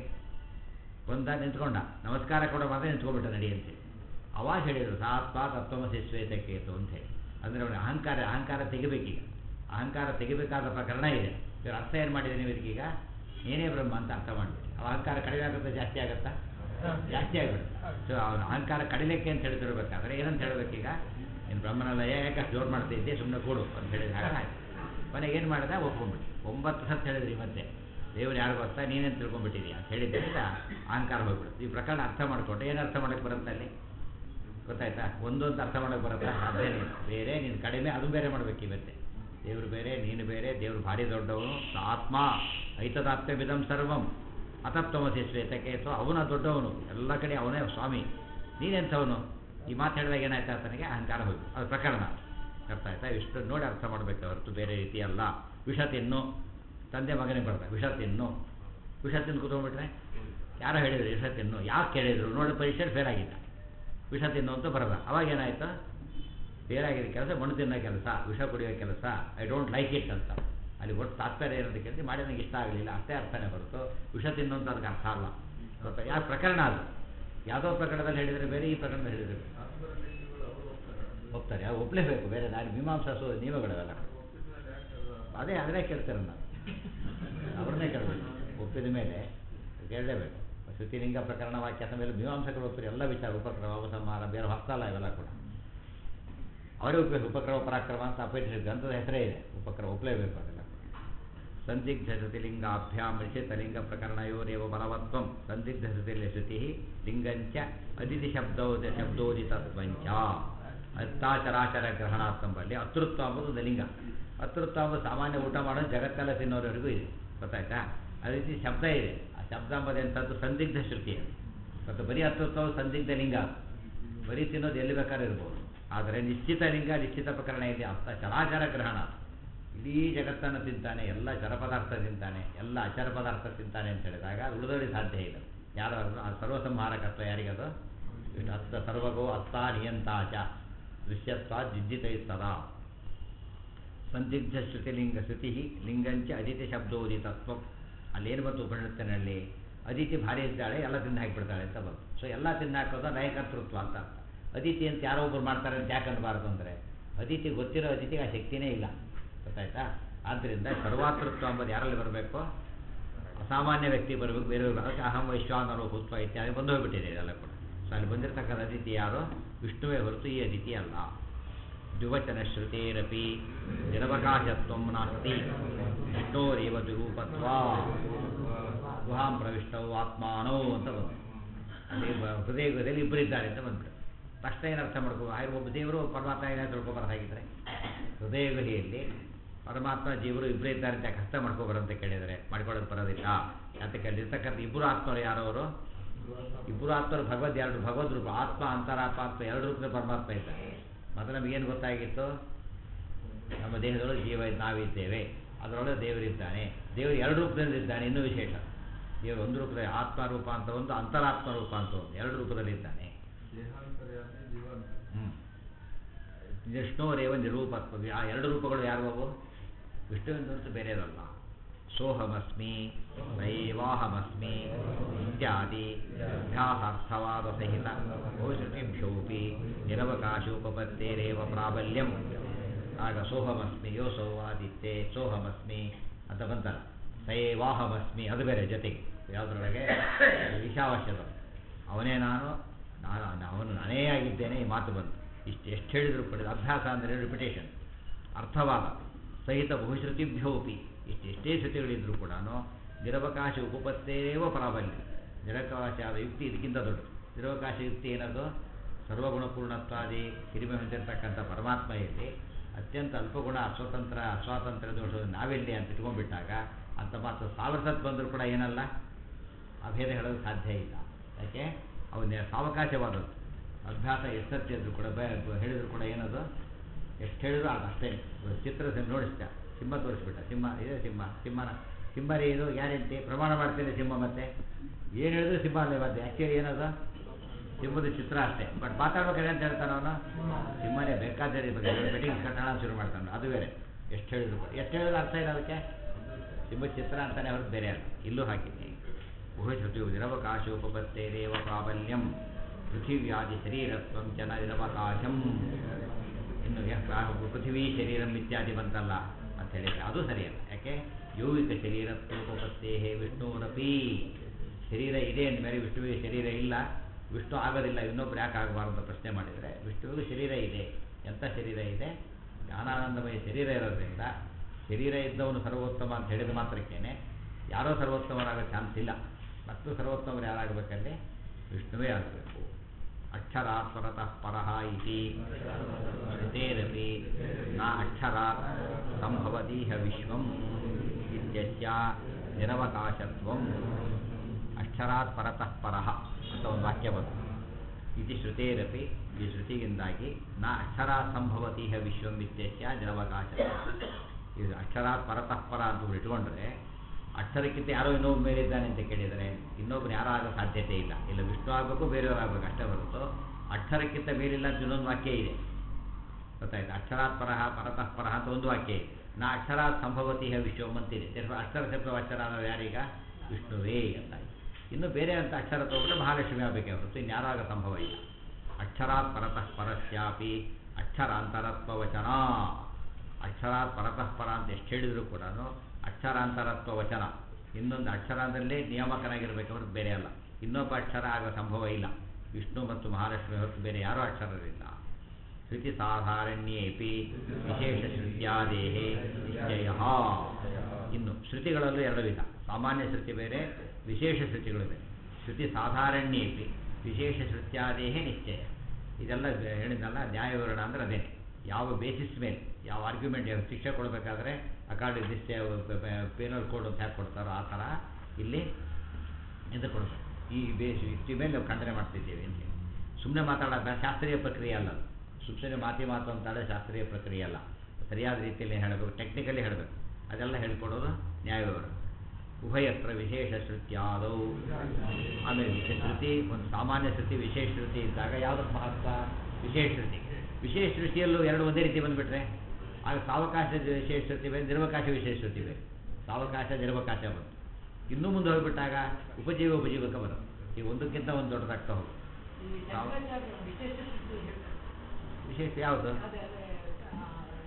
ಬಂದ ನಿಂತ್ಕೊಂಡ ನಮಸ್ಕಾರ ಕೊಡೋ ಮಾತ್ರ ನಿಂತ್ಕೊಂಡ್ಬಿಟ್ಟ ನಡಿಯಂತೆ ಅವಾಗ ಹೇಳಿದರು ಸಾತ್ಮ ತತ್ವಮಸಿ ಶ್ವೇತಕೇತು ಅಂತ ಹೇಳಿ ಅಂದರೆ ಅವನಿಗೆ ಅಹಂಕಾರ ಅಹಂಕಾರ ತೆಗಿಬೇಕೀಗ ಅಹಂಕಾರ ತೆಗಿಬೇಕಾದ ಪ್ರಕರಣ ಇದೆ ಇವ್ರ ಅರ್ಥ ಏನು ಮಾಡಿದೆ ನೀವು ಇದಕ್ಕೀಗ ನೀನೇ ಬ್ರಹ್ಮ ಅಂತ ಅರ್ಥ ಮಾಡಿಬಿಡಿ ಅವ ಅಹಂಕಾರ ಕಡಿಮೆ ಆಗುತ್ತಾ ಜಾಸ್ತಿ ಆಗುತ್ತಾ ಜಾಸ್ತಿ ಆಗಿಬಿಡುತ್ತೆ ಸೊ ಅವನ ಅಹಂಕಾರ ಕಡಿಲಿಕ್ಕೆ ಅಂತ ಹೇಳ್ತಿರ್ಬೇಕಾದ್ರೆ ಏನಂತ ಹೇಳಬೇಕೀಗ ನೀನು ಬ್ರಹ್ಮನಲ್ಲ ಯಾಕೆ ಜೋರು ಮಾಡ್ತಾ ಇದ್ದೆ ಸುಮ್ಮನೆ ಕೊಡು ಅಂತ ಹೇಳಿದ ಹಾಗೆ ಆಯ್ತು ಕೊನೆಗೆ ಏನು ಮಾಡಿದ ಒಪ್ಕೊಂಡ್ಬಿಟ್ಟು ಒಂಬತ್ತು ಸತ್ತು ಹೇಳಿದ್ರಿ ಮತ್ತೆ ದೇವ್ರು ಯಾರು ಗೊತ್ತಾ ನೀನೇನು ತಿಳ್ಕೊಂಡ್ಬಿಟ್ಟಿದೀಯ ಅಂತ ಹೇಳಿದ್ದರಿಂದ ಅಹಂಕಾರ ಹೋಗ್ಬಿಡುತ್ತೆ ಈ ಪ್ರಕರಣ ಅರ್ಥ ಮಾಡಿಕೊಂಡು ಏನು ಅರ್ಥ ಮಾಡಕ್ಕೆ ಬರುತ್ತೆ ಅಲ್ಲಿ ಗೊತ್ತಾಯ್ತಾ ಒಂದೊಂದು ಅರ್ಥ ಮಾಡಕ್ಕೆ ಬರುತ್ತಾ ಸಾಧ್ಯನೇ ಇಲ್ಲ ಬೇರೆ ನೀನು ಕಡಿಮೆ ಅದು ಬೇರೆ ಮಾಡ್ಬೇಕು ಇವತ್ತೆ ದೇವರು ಬೇರೆ ನೀನು ಬೇರೆ ದೇವರು ಭಾರಿ ದೊಡ್ಡವನು ಆತ್ಮ ಐತದಾತ್ಮ್ಯ ವಿಧಂ ಸರ್ವಂ ಅತತ್ವಮಸಿ ಶ್ವೇತಕೇತು ಅವನ ದೊಡ್ಡವನು ಎಲ್ಲ ಕಡೆ ಅವನೇ ಸ್ವಾಮಿ ನೀನೆಂಥವನು ಈ ಮಾತು ಹೇಳಿದಾಗ ಏನಾಯ್ತು ಆತನಿಗೆ ಅಹಂಕಾರ ಹೋಗಿ ಅದು ಪ್ರಕರಣ ಅರ್ಥ ಆಯ್ತಾ ಇಷ್ಟು ನೋಡಿ ಅರ್ಥ ಮಾಡಬೇಕು ಹೊರತು ಬೇರೆ ರೀತಿ ಅಲ್ಲ ವಿಷ ತಿನ್ನು ತಂದೆ ಮಗನಿಗೆ ಬರ್ತಾರೆ ವಿಷ ತಿನ್ನು ವಿಷ ತಿಂದು ಕೂತ್ಕೊಂಡ್ಬಿಟ್ರೆ ಯಾರೋ ಹೇಳಿದ್ರು ವಿಷ ತಿನ್ನು ಯಾಕೆ ಕೇಳಿದ್ರು ನೋಡಿ ಪರೀಕ್ಷೆಯಲ್ಲಿ ಫೇಲ್ ಆಗಿದ್ದ ವಿಷ ತಿನ್ನು ಅಂತ ಬರದ ಅವಾಗ ಏನಾಯ್ತು ಫೇಲ್ ಆಗಿದ್ದ ಕೆಲಸ ಮಣ್ಣು ತಿನ್ನೋ ಕೆಲಸ ವಿಷ ಕುಡಿಯೋ ಕೆಲಸ ಐ ಡೋಂಟ್ ಲೈಕ್ ಇಟ್ ಅಂತ ಅಲ್ಲಿ ಒಟ್ಟು ತಾತ್ಪರ್ಯ ಇರೋದಕ್ಕೆ ಮಾಡಿ ನನಗೆ ಇಷ್ಟ ಆಗಲಿಲ್ಲ ಅಷ್ಟೇ ಅರ್ಥನೇ ಹೊರತು ವಿಷ ತಿನ್ನು ಅಂತ ಅದಕ್ಕೆ ಅರ್ಥ ಅಲ್ಲ ಗೊತ್ತಾ ಯಾವ ಪ್ರಕರಣ ಅದು ಯಾವುದೋ ಪ್ರಕರಣದಲ್ಲಿ ಹೇಳಿದರೆ ಬೇರೆ ಈ ಪ್ರಕರಣದಲ್ಲಿ ಹೇಳಿದರೆ ಬೇರೆ ಒಪ್ತಾರೆ ಯಾವ ಒಪ್ಪಲೇಬೇಕು ಬೇರೆ ನಾನು ಮೀಮಾಂಸಾಸು ನಿಯಮಗಳವೆಲ್ಲ ಅದೇ ಅದನ್ನೇ ಕೇಳ್ತಾರೆ ನಾವು ಅವ್ರನ್ನೇ ಕೇಳಬೇಕು ಒಪ್ಪಿದ ಮೇಲೆ ಕೇಳಲೇಬೇಕು ಶ್ರುತಿಲಿಂಗ ಪ್ರಕರಣ ವಾಕ್ಯದ ಮೇಲೆ ಮೀಮಾಂಸಕರು ಒಪ್ಪಿರಿ ಎಲ್ಲ ವಿಚಾರ ಉಪಕ್ರಮ ಉಪಸಂಹಾರ ಬೇರೆ ಹೊಸ್ತಲ್ಲ ಇವೆಲ್ಲ ಕೂಡ ಅವರೇ ಉಪಯೋಗ ಉಪಕ್ರಮ ಪರಾಕ್ರಮ ಅಂತ ಅಪೇಕ್ಷೆ ಗ್ರಂಥದ ಹೆಸರೇ ಇದೆ ಉಪಕ್ರಮ ಒಪ್ಪಲೇಬೇಕು ಅದೆಲ್ಲ ಸಂದಿಗ್ಧ ಶ್ರುತಿಲಿಂಗಾಭ್ಯಾಂ ಲಿಂಗ ಪ್ರಕರಣಯೋರೇವ ಬಲವತ್ವಂ ಸಂದಿಗ್ಧ ಶ್ರುತಿಲಿ ಶ್ರುತಿ ಲಿಂಗಂಚ ಅದಿತಿ ಶಬ್ದೋ ಶಬ್ದೋದಿತತ್ವಂಚ ಅತ್ತಾಚರಾಚರ ಗ್ರಹಣಾತ್ಮಲ್ಲಿ ಅತೃತ್ವ ಅಂಬುದು ಒಂದು ಲಿಂಗ ಅತೃತ್ವ ಅಂಬುದು ಸಾಮಾನ್ಯ ಊಟ ಮಾಡೋದು ಜಗತ್ತೆಲ್ಲ ತಿನ್ನೋರವರೆಗೂ ಇದೆ ಗೊತ್ತಾಯ್ತಾ ಅದೇ ರೀತಿ ಶಬ್ದ ಇದೆ ಆ ಶಬ್ದ ಅಂಬುದು ಎಂಥದ್ದು ಸಂದಿಗ್ಧ ಶ್ರುತಿ ಅದು ಮತ್ತು ಬರೀ ಅತೃತ್ವವು ಸಂದಿಗ್ಧ ಲಿಂಗ ಅದು ಬರೀ ತಿನ್ನೋದು ಎಲ್ಲಿ ಬೇಕಾದ್ರೂ ಇರ್ಬೋದು ಆದರೆ ನಿಶ್ಚಿತ ಲಿಂಗ ನಿಶ್ಚಿತ ಪ್ರಕರಣ ಇದೆ ಅರ್ಥ ಚರಾಚರ ಗ್ರಹಣ ಇಡೀ ಜಗತ್ತನ್ನು ತಿಂತಾನೆ ಎಲ್ಲ ಚರ ಪದಾರ್ಥ ತಿಂತಾನೆ ಎಲ್ಲ ಅಚರ ಪದಾರ್ಥ ತಿಂತಾನೆ ಅಂತ ಹೇಳಿದಾಗ ಅದು ಉಳಿದೋರಿಗೆ ಸಾಧ್ಯ ಇಲ್ಲ ಯಾರು ಆ ಸರ್ವಸಂಹಾರಕತ್ವ ಯಾರಿಗದು ಇನ್ನು ಅತ್ತ ಸರ್ವಗೋ ಅತ್ತ ನಿಯಂತಾಚ ದೃಶ್ಯತ್ವ ಜಿಜ್ಜಿತೈ ಸದಾ ಸಂದಿಗ್ಧ ಶ್ರುತಿಲಿಂಗ ಶ್ರುತಿ ಲಿಂಗಂಚ ಅದಿತಿ ಶಬ್ದೋದಿತತ್ವ ಅಲ್ಲೇನು ಬಂತು ಉಪನಿಷತ್ತಿನಲ್ಲಿ ಅದಿತಿ ಭಾರಿ ಇದ್ದಾಳೆ ಎಲ್ಲ ತಿಂದು ಹಾಕಿಬಿಡ್ತಾಳೆ ಅಂತ ಬಂತು ಸೊ ಎಲ್ಲ ತಿಂದು ಹಾಕೋದು ನಯಕರ್ತೃತ್ವ ಅಂತ ಅರ್ಥ ಅದಿತಿ ಅಂತ ಯಾರೋ ಒಬ್ರು ಮಾಡ್ತಾರೆ ಅಂತ ಯಾಕೆ ಅನ್ಬಾರ್ದು ಅಂದರೆ ಅದಿತಿ ಗೊತ್ತಿರೋ ಅದಿತಿಗೆ ಆ ಶಕ್ತಿನೇ ಇಲ್ಲ ಗೊತ್ತಾಯ್ತಾ ಆದ್ದರಿಂದ ಸರ್ವಾತೃತ್ವ ಅಂಬುದು ಯಾರಲ್ಲಿ ಬರಬೇಕು ಅಸಾಮಾನ್ಯ ವ್ಯಕ್ತಿ ಬರಬೇಕು ಬೇರೆ ಅದಕ್ಕೆ ಅಹಂ ವೈಶ್ವಾನರು ಭೂತ್ವ ಇತ್ಯಾದಿ ಬಂದು ಹೋಗ್ಬಿಟ್ಟಿದೆ ಇದೆಲ್ಲ ಕೂಡ ಸೊ ಅಲ್ಲಿ ಬಂದಿರತಕ್ಕಂಥ ಅದಿತಿ ಯಾರು ವಿಷ್ಣುವೇ ಹೊರತು ಈ ಅದಿತಿ ಅಲ್ಲ ದ್ವಿವಚನ ಶ್ರುತೇರಪಿ ನಿರವಕಾಶತ್ವ ನಾಸ್ತಿ ವಿಷ್ಣೋರೇವ ದುರೂಪತ್ವ ಗುಹಾಂ ಪ್ರವಿಷ್ಟವು ಆತ್ಮಾನೋ ಅಂತ ಬಂತು ಅಲ್ಲಿ ಬ- ಹೃದಯದಲ್ಲಿ ಇಬ್ಬರಿದ್ದಾರೆ ಅಂತ ಬಂದ್ಬಿಟ್ಟು ತಕ್ಷಣ ಏನು ಅರ್ಥ ಮಾಡ್ಕೋ ಹಾಗೆ ಒಬ್ಬ ದೇವರು ಪರಮಾತ್ಮ ಏನಾದ್ರು ತಿಳ್ಕೊಬಾರ್ದಾಗಿದ್ರೆ ಹೃದಯ ಗುಹೆಯಲ್ಲಿ ಪರಮಾತ್ಮ ಜೀವರು ಇಬ್ಬರೇ ಇದ್ದಾರೆ ಅಂತ ಯಾಕೆ ಅರ್ಥ ಮಾಡ್ಕೊಬಾರಂತ ಕೇಳಿದರೆ ಮಾಡ್ಕೊಳ್ಳೋದು ಬರೋದಿಲ್ಲ ಯಾತಕ್ಕೆ ಅಲ್ಲಿರ್ತಕ್ಕಂಥ ಇಬ್ಬರು ಆತ್ಮರು ಯಾರು ಅವರು ಇಬ್ಬರು ಆತ್ಮರು ಭಗವದ್ ಎರಡು ಭಗವದ್ ರೂಪ ಆತ್ಮ ಅಂತರಾತ್ಮ ಅಂತ ಎರಡು ರೂಪದ ಪರಮಾತ್ಮ ಇದ್ದಾರೆ ಮೊದಲು ನಮಗೇನು ಗೊತ್ತಾಗಿತ್ತು ನಮ್ಮ ದೇಹದೊಳಗೆ ಜೀವ ನಾವಿದ್ದೇವೆ ಅದರೊಳಗೆ ದೇವರಿದ್ದಾನೆ ದೇವರು ಎರಡು ರೂಪದಲ್ಲಿದ್ದಾನೆ ಇನ್ನೂ ವಿಶೇಷ ದೇವರು ಒಂದು ರೂಪದಲ್ಲಿ ಆತ್ಮ ರೂಪ ಅಂತ ಒಂದು ಅಂತರಾತ್ಮ ರೂಪ ಅಂತ ಒಂದು ಎರಡು ರೂಪದಲ್ಲಿದ್ದಾನೆ ದೇಹಾಂತರ್ಯಾಮಿ ಜೀವಾಂತರ ಹ್ಞೂ ವಿಷ್ಣುವರೇವ ನಿರೂಪತ್ವ ಆ ಎರಡು ರೂಪಗಳು ಯಾರು ಅವು ವಿಷ್ಣುವಿನ ಹೊರತು ಬೇರೆಯದಲ್ಲ ಸೋಹಮಸ್ಮಿ ದೈವಾಹಮಸ್ಮಿ ಇತ್ಯಾದಿ ಅಭ್ಯಾಸಾರ್ಥವಾದ ಸಹಿತ ಬಹುಶ್ರುತಿಭ್ಯೋಪಿ ನಿರವಕಾಶೋಪತ್ತೇರೇವ ಪ್ರಾಬಲ್ಯಂ ಆಗ ಸೋಹಮಸ್ಮಿ ಯೋ ಸೋವಾದಿತ್ಯೆ ಸೋಹಮಸ್ಮಿ ಅಂತ ಬಂತಲ್ಲ ಸೈವಾಹಮಸ್ಮಿ ಅದು ಬೇರೆ ಜೊತೆಗೆ ಯಾವುದರೊಳಗೆ ಈಶಾವಾಸ್ಯದ ಅವನೇ ನಾನು ನಾನು ಅವನು ನಾನೇ ಆಗಿದ್ದೇನೆ ಈ ಮಾತು ಬಂತು ಇಷ್ಟು ಎಷ್ಟು ಹೇಳಿದ್ರು ಕೂಡ ಇದು ಅಭ್ಯಾಸ ಅಂದರೆ ರಿಪಿಟೇಷನ್ ಅರ್ಥವಾದ ಸಹಿತ ಬಹುಶ್ರುತಿಭ್ಯೋಪಿ ಇಷ್ಟು ಎಷ್ಟೇ ಶ್ರುತಿಗಳಿದ್ರೂ ಕೂಡ ನಿರವಕಾಶ ಉಪಪತ್ತೇವ ಪ್ರಾಬಲ್ಯ ನಿರವಕಾಶ ಆದ ಯುಕ್ತಿ ಇದಕ್ಕಿಂತ ದೊಡ್ಡದು ನಿರವಕಾಶ ಯುಕ್ತಿ ಏನದು ಸರ್ವಗುಣಪೂರ್ಣತ್ವಾದಿ ಹಿರಿಮೆ ಹೊಂದಿರತಕ್ಕಂಥ ಪರಮಾತ್ಮೆಯಲ್ಲಿ ಅತ್ಯಂತ ಅಲ್ಪಗುಣ ಅಸ್ವತಂತ್ರ ಅಸ್ವಾತಂತ್ರ್ಯ ದೋಷ ನಾವೆಲ್ಲಿ ಅಂತ ಇಟ್ಕೊಂಡ್ಬಿಟ್ಟಾಗ ಅಂತ ಮಾತ್ರ ಸಾವಿರ ಸತ್ ಬಂದರೂ ಕೂಡ ಏನಲ್ಲ ಅಭೇದ ಹೇಳೋದು ಸಾಧ್ಯ ಇಲ್ಲ ಯಾಕೆ ಅವನ ಸಾವಕಾಶವಾದದ್ದು ಅಭ್ಯಾಸ ಎಷ್ಟು ಸತ್ಯ ಇದ್ರೂ ಕೂಡ ಬ ಬ- ಹೇಳಿದ್ರು ಕೂಡ ಏನದು ಎಷ್ಟು ಹೇಳಿದ್ರು ಅದು ಅಷ್ಟೇ ಚಿತ್ರ ನೋಡಿಸ್ತ ಸಿಂಹ ತೋರಿಸ್ಬಿಟ್ಟ ಸಿಂಹ ಇದೆ ಸಿಂಹ ಸಿಂಹನ ಸಿಂಹನೇ ಇದು ಗ್ಯಾರಂಟಿ ಪ್ರಮಾಣ ಮಾಡ್ತೇನೆ ಸಿಂಹ ಮತ್ತೆ ಏನು ಹೇಳಿದ್ರು ಸಿಂಹ ಅಲ್ಲೇ ಮತ್ತೆ ಆ್ಯಕ್ಚುಲಿ ಏನದು ಸಿಂಹದ ಚಿತ್ರ ಅಷ್ಟೇ ಬಟ್ ಮಾತಾಡ್ಬೇಕಾದ್ರೆ ಅಂತ ಹೇಳ್ತಾನೆ ಅವನು ಸಿಂಹನೇ ಬೇಕಾದರೆ ಬೆಟ್ಟಿಂಗ್ ಕಟ್ಟಣ ಶುರು ಮಾಡ್ತಾನೆ ಅದು ಬೇರೆ ಎಷ್ಟು ಹೇಳಿದ್ರು ಕೂಡ ಎಷ್ಟು ಹೇಳಿದ್ರು ಅರ್ಥ ಇಲ್ಲ ಅದಕ್ಕೆ ಸಿಂಹ ಚಿತ್ರ ಅಂತಾನೆ ಅವ್ರಿಗೆ ಬೇರೆ ಅಲ್ಲ ಇಲ್ಲೂ ಹಾಕಿದ್ದೆ ಊಹಿಸುತ್ತೀವಿ ನಿರವಕಾಶೋಪತ್ತೇರೇವ ಪ್ರಾಬಲ್ಯಂ ಪೃಥಿವ್ಯಾದಿ ಶರೀರತ್ವಂ ಜನ ನಿರವಕಾಶಂ ಇನ್ನು ಯಃ ಪ್ರಾ- ಪೃಥಿವೀ ಶರೀರಂ ಇತ್ಯಾದಿ ಬಂತಲ್ಲ ಅಂತ ಹೇಳಿದ್ರೆ ಅದು ಸರಿಯಲ್ಲ ಯಾಕೆ ಯೌವಿಕ ಶರೀರತ್ವೋಪತ್ತೇ ವಿಷ್ಣುರಪಿ ಶರೀರ ಇದೆ ಅಂದಮೇಲೆ ವಿಷ್ಣುವಿಗೆ ಶರೀರ ಇಲ್ಲ ವಿಷ್ಣು ಆಗೋದಿಲ್ಲ ಇನ್ನೊಬ್ರು ಯಾಕೆ ಆಗಬಾರ್ದು ಅಂತ ಪ್ರಶ್ನೆ ಮಾಡಿದರೆ ವಿಷ್ಣುವಿಗೆ ಶರೀರ ಇದೆ ಎಂಥ ಶರೀರ ಇದೆ ಜ್ಞಾನಾನಂದಮಯ ಶರೀರ ಇರೋದ್ರಿಂದ ಶರೀರ ಇದ್ದವನು ಸರ್ವೋತ್ತಮ ಅಂತ ಹೇಳಿದ ಮಾತ್ರಕ್ಕೇನೆ ಯಾರೋ ಸರ್ವೋತ್ತಮರಾಗೋ ಚಾನ್ಸ್ ಇಲ್ಲ ಮತ್ತು ಸರ್ವೋತ್ತಮರು ಯಾರಾಗಬೇಕಲ್ಲಿ ವಿಷ್ಣುವೇ ಆಗಬೇಕು ಅಕ್ಷರಾತ್ ಪರತಃ ಪರಃ ಇತಿ ಶ್ರುತೇರಪಿ ನ ಅಕ್ಷರಾತ್ ಸಂಭವತೀಹ ವಿಶ್ವಂ ಇತ್ಯಸ್ಯ ನಿರವಕಾಶತ್ವಂ ಅಕ್ಷರಾತ್ ಪರತಃ ಪರಃ ಅಂತ ಒಂದು ವಾಕ್ಯ ಬಂತು ಇತಿ ಶ್ರುತೇರಪಿ ಈ ಶ್ರುತಿಯಿಂದಾಗಿ ನ ಅಕ್ಷರಾತ್ ಸಂಭವತೀಹ ವಿಶ್ವಂ ಇತ್ಯಸ್ಯ ನಿರವಕಾಶ ಇದು ಅಕ್ಷರಾತ್ ಪರತಃ ಪರ ಅಂತ ಇಟ್ಕೊಂಡ್ರೆ ಅಕ್ಷರಕ್ಕಿಂತ ಯಾರೋ ಇನ್ನೊಬ್ಬ ಮೇಲಿದ್ದಾನೆ ಅಂತ ಕೇಳಿದರೆ ಇನ್ನೊಬ್ಬರು ಯಾರೋ ಆಗೋ ಸಾಧ್ಯತೆ ಇಲ್ಲ ಇಲ್ಲ ವಿಷ್ಣು ಆಗಬೇಕು ಬೇರೆಯವರು ಆಗಬೇಕು ಅಷ್ಟೇ ಹೊರತು ಅಕ್ಷರಕ್ಕಿಂತ ಮೇಲಿಲ್ಲ ಅಂತ ಇನ್ನೊಂದು ವಾಕ್ಯ ಇದೆ ಗೊತ್ತಾಯ್ತು ಅಕ್ಷರಾತ್ ಪರಃ ಪರತಃ ಪರಃ ಅಂತ ಒಂದು ವಾಕ್ಯ ಇದೆ ನಾ ಅಕ್ಷರಾತ್ ಸಂಭವತಿ ವಿಶ್ವಂ ಅಂತಿದೆ ತರ್ಫ ಅಕ್ಷರ ಶಬ್ದ ಅಕ್ಷರ ಅನ್ನೋದು ಯಾರೀಗ ವಿಷ್ಣುವೇ ಅಂತ ಇನ್ನು ಬೇರೆ ಅಂತ ಅಕ್ಷರ ತಗೊಂಡ್ರೆ ಮಹಾಲಕ್ಷ್ಮಿ ಆಗಬೇಕೇ ಹೊರತು ಇನ್ಯಾರಾಗ ಸಂಭವ ಇಲ್ಲ ಅಕ್ಷರಾತ್ ಪರತಃ ಪರಸ್ಯಾಪಿ ಅಕ್ಷರಾಂತರತ್ವ ವಚನ ಅಕ್ಷರಾತ್ ಪರತಃ ಪರ ಅಂತ ಎಷ್ಟು ಹೇಳಿದರೂ ಕೂಡ ಅಕ್ಷರಾಂತರತ್ವ ವಚನ ಇನ್ನೊಂದು ಅಕ್ಷರದಲ್ಲೇ ನಿಯಾಮಕನಾಗಿರ್ಬೇಕು ಹೊರತು ಬೇರೆ ಅಲ್ಲ ಇನ್ನೊಬ್ಬ ಅಕ್ಷರ ಆಗೋ ಸಂಭವ ಇಲ್ಲ ವಿಷ್ಣು ಮತ್ತು ಮಹಾಲಕ್ಷ್ಮಿ ಹೊರತು ಬೇರೆ ಯಾರೂ ಅಕ್ಷರರಿಲ್ಲ ಶ್ರುತಿ ಸಾಧಾರಣ್ಯೇಪಿ ವಿಶೇಷ ಶ್ರುತ್ಯಾದೇಹೇ ನಿಶ್ಚಯ ಇನ್ನು ಶ್ರುತಿಗಳಲ್ಲೂ ಎರಡು ವಿಧ ಸಾಮಾನ್ಯ ಶ್ರುತಿ ಬೇರೆ ವಿಶೇಷ ಶ್ರುತಿಗಳು ಬೇರೆ ಶ್ರುತಿ ಸಾಧಾರಣ್ಯೇಪಿ ವಿಶೇಷ ಶ್ರುತ್ಯಾದೇಹೇ ನಿಶ್ಚಯ ಇದೆಲ್ಲ ಬೆ- ಹೇಳಿದ್ನಲ್ಲ ನ್ಯಾಯವಿವರಣ ಅಂದ್ರೆ ಅದೇನೆ ಯಾವ ಬೇಸಿಸ್ ಮೇಲೆ ಯಾವ ಆರ್ಗ್ಯುಮೆಂಟ್ ಶಿಕ್ಷೆ ಕೊಡಬೇಕಾದ್ರೆ ಅಕಾರ್ಡಿಂಗ್ ದಿಸ್ ಪೇನಲ್ ಕೋಡ್ ಅಂತ ಯಾಕೆ ಕೊಡ್ತಾರೋ ಆ ಥರ ಇಲ್ಲಿ ಇದು ಕೊಡಬೇಕು ಈ ಬೇಸ್ ಇಷ್ಟಿ ಮೇಲೆ ನಾವು ಖಂಡನೆ ಮಾಡ್ತಿದ್ದೇವೆ ಅಂತ ಹೇಳಿ ಸುಮ್ಮನೆ ಮಾತಾಡೋದ ಶಾಸ್ತ್ರೀಯ ಪ್ರಕ್ರಿಯೆ ಅಲ್ಲ ಅದು. ಸುಮ್ಮನೆ ಮಾತಿ ಮಾತು ಅಂತಾಳೆ ಶಾಸ್ತ್ರೀಯ ಪ್ರಕ್ರಿಯೆ ಅಲ್ಲ ಸರಿಯಾದ ರೀತಿಯಲ್ಲಿ ಹೇಳಬೇಕು ಟೆಕ್ನಿಕಲಿ ಹೇಳಬೇಕು ಅದೆಲ್ಲ ಹೇಳ್ಕೊಡೋದು ನ್ಯಾಯವಿವರ ಉಭಯತ್ರ ವಿಶೇಷ ಶ್ರುತ್ಯಾದೌ ಆಮೇಲೆ ವಿಶೇಷ ಶ್ರುತಿ ಒಂದು ಸಾಮಾನ್ಯ ಶ್ರುತಿ ವಿಶೇಷ ಶ್ರುತಿ ಇದ್ದಾಗ ಯಾವುದಕ್ಕೆ ಮಹತ್ವ ವಿಶೇಷ ಶ್ರುತಿ ವಿಶೇಷ ಶ್ರುತಿಯಲ್ಲೂ ಎರಡು ಒಂದೇ ರೀತಿ ಬಂದುಬಿಟ್ರೆ ಆಗ ಸಾವಕಾಶ ವಿಶೇಷ ಶ್ರುತಿ ಬೇರೆ ನಿರ್ವಕಾಶ ವಿಶೇಷ ಶ್ರುತಿ ಬೇರೆ ಸಾವಕಾಶ ನಿರ್ವಕಾಶ ಬಂತು ಇನ್ನೂ ಮುಂದೆ ಹೋಗ್ಬಿಟ್ಟಾಗ ಉಪಜೀವ ಉಪಜೀವಕ ಬರುತ್ತೆ ಈಗ ಒಂದಕ್ಕಿಂತ ಒಂದು ದೊಡ್ಡದಾಗ್ತಾ ಹೋಗುತ್ತೆ ಈ ಶಂಕರಾಚಾರ್ಯ ವಿಶೇಷ ಸ್ಥಿತಿ ಹೇಳ್ತಾರೆ. ವಿಶೇಷ ಯಾವುದು ಅದೇ ಅದೇ ಆ,